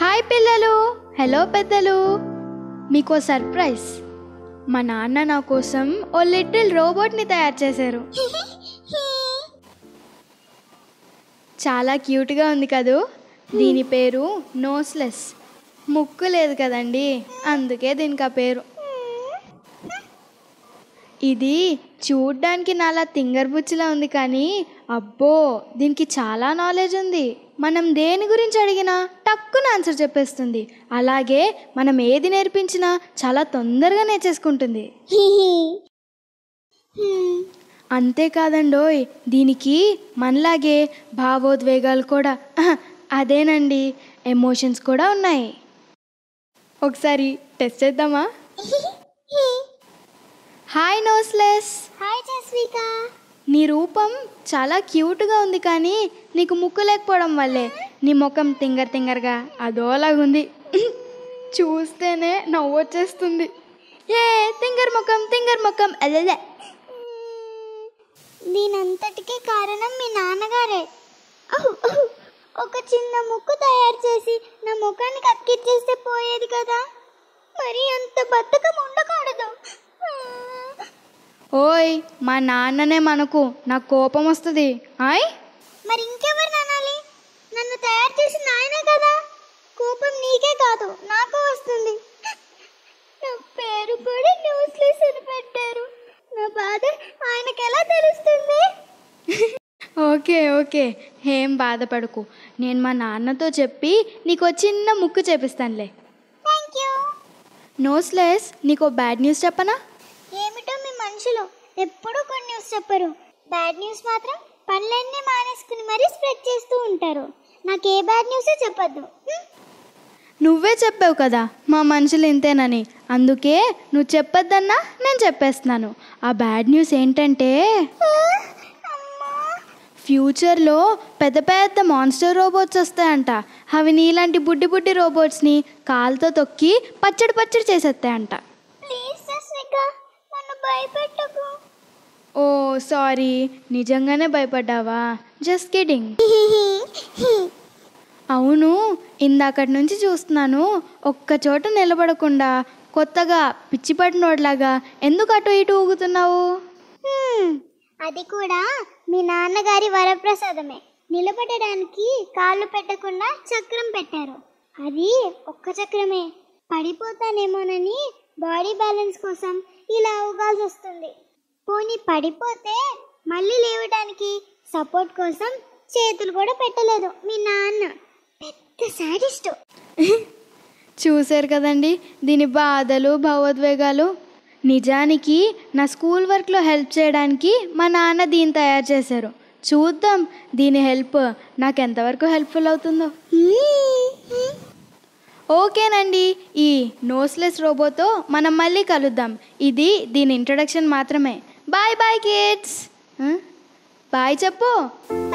Hi పిల్లలు hello పెద్దలు మీకు సర్ప్రైజ్ మా నాన్న నా కోసం ఓ లిటిల్ రోబోట్ని తయారు చేశారు చాలా క్యూట్గా ఉంది కదూ దీని పేరు నోస్లెస్ ముక్కు లేదు కదండి అందుకే దీనికి ఆ పేరు ఇది చూడ్డానికి నాలా తింగర్ బుచ్చిలా ఉంది కానీ అబ్బో దీనికి చాలా నాలెడ్జ్ ఉంది మనం దేని గురించి అడిగినా టక్కున ఆన్సర్ చెప్పేస్తుంది అలాగే మనం ఏది నేర్పించినా చాలా తొందరగా నేర్చేసుకుంటుంది అంతేకాదండోయ్ దీనికి మనలాగే భావోద్వేగాలు కూడా అహ, అదేనండి ఎమోషన్స్ కూడా ఉన్నాయి ఒకసారి టెస్ట్ చేద్దామా హాయ్ నోస్లెస్ హాయ్ జస్విక నీ రూపం చాలా క్యూట్గా ఉంది కానీ నీకు ముక్కు లేకపోవడం వల్లే నీ ముఖం తింగర్ తింగర్గా అదోలాగుంది చూస్తేనే నవ్వు వచ్చేస్తుంది ఏ తింగర్ ముఖం తింగర్ ముఖం అదే దీనంతటికీ కారణం మీ నాన్నగారే అహు, అహు. ఒక చిన్న ముక్కు తయారు చేసి నా ముఖానికి అతికిచ్చేస్తే పోయేది కదా మరి అంత బద్ధకం ఉండకూడదు ఓయ్ మా నాన్ననే మనకు నాకు కోపం వస్తుంది ఆయ్ మరి ఇంకెవరు నానాలి నన్ను తయారు చేసిన ఆయనే కదా కోపం నీకే కాదు నాకు వస్తుంది నా పేరు కూడా న్యూస్లెస్ అని పెట్టారు నా బాధ ఆయనకి ఎలా తెలుస్తుంది ఓకే ఓకే ఏం బాధపడకు నేను మా నాన్నతో చెప్పి నీకు ఓ చిన్న ముక్కు చేపిస్తానులే థ్యాంక్ యూ నోస్లెస్ నీకు బ్యాడ్ న్యూస్ చెప్పనా ఏమిటో మీ మనుషులు ఎప్పుడూ కొన్ని న్యూస్ చెప్పరు బ్యాడ్ న్యూస్ మాత్రం పనులన్నీ మానేసుకుని మరీ స్ప్రెడ్ చేస్తూ ఉంటారు నాకు ఏ బ్యాడ్ న్యూసే చెప్పొద్దు హ్మ్? నువ్వే చెప్పావు కదా మా మనుషులు ఇంతేనని అందుకే నువ్వు చెప్పొద్దన్నా నేను చెప్పేస్తున్నాను ఆ బ్యాడ్ న్యూస్ ఏంటంటే ఆ, అమ్మా ఫ్యూచర్లో పెద్ద పెద్ద మాన్స్టర్ రోబోట్స్ వస్తాయంట అవి నీలాంటి బుడ్డి బుడ్డి రోబోట్స్ని కాలుతో తొక్కి పచ్చడి పచ్చడి చేసేస్తాయంట ప్లీజ్ జస్విక నన్ను భయపెట్టకు ఓ సారీ నిజంగానే భయపడ్డావా జస్ట్ కిడింగ్ అవును ఇందాకటి నుంచి చూస్తున్నాను ఒక్క చోట నిలబడకుండా కొత్తగా పిచ్చి పట్టినోడ్లాగా ఎందుకు అటు ఇటు ఊగుతున్నావు హ్మ్, అది కూడా మీ నాన్నగారి వరప్రసాదమే నిలబడడానికి కాళ్ళు పెట్టకుండా చక్రం పెట్టారు అది ఒక్క చక్రమే పడిపోతానేమోనని బాడీ బ్యాలెన్స్ కోసం ఇలా ఊగాల్సి వస్తుంది పోనీ పడిపోతే మళ్ళీ లేవడానికి సపోర్ట్ కోసం చేతులు కూడా పెట్టలేదు మీ నాన్న పెద్ద సాడిస్ట్ చూశారు కదండి దీని బాధలు భావోద్వేగాలు నిజానికి నా స్కూల్ వర్క్లో హెల్ప్ చేయడానికి మా నాన్న దీన్ని తయారు చేశారు చూద్దాం దీని హెల్ప్ నాకు ఎంతవరకు హెల్ప్ఫుల్ అవుతుందో ఓకేనండి ఈ నోస్లెస్ రోబోతో మనం మళ్ళీ కలుద్దాం ఇది దీని ఇంట్రడక్షన్ మాత్రమే బాయ్ బాయ్ కిడ్స్ బాయ్ చెప్పు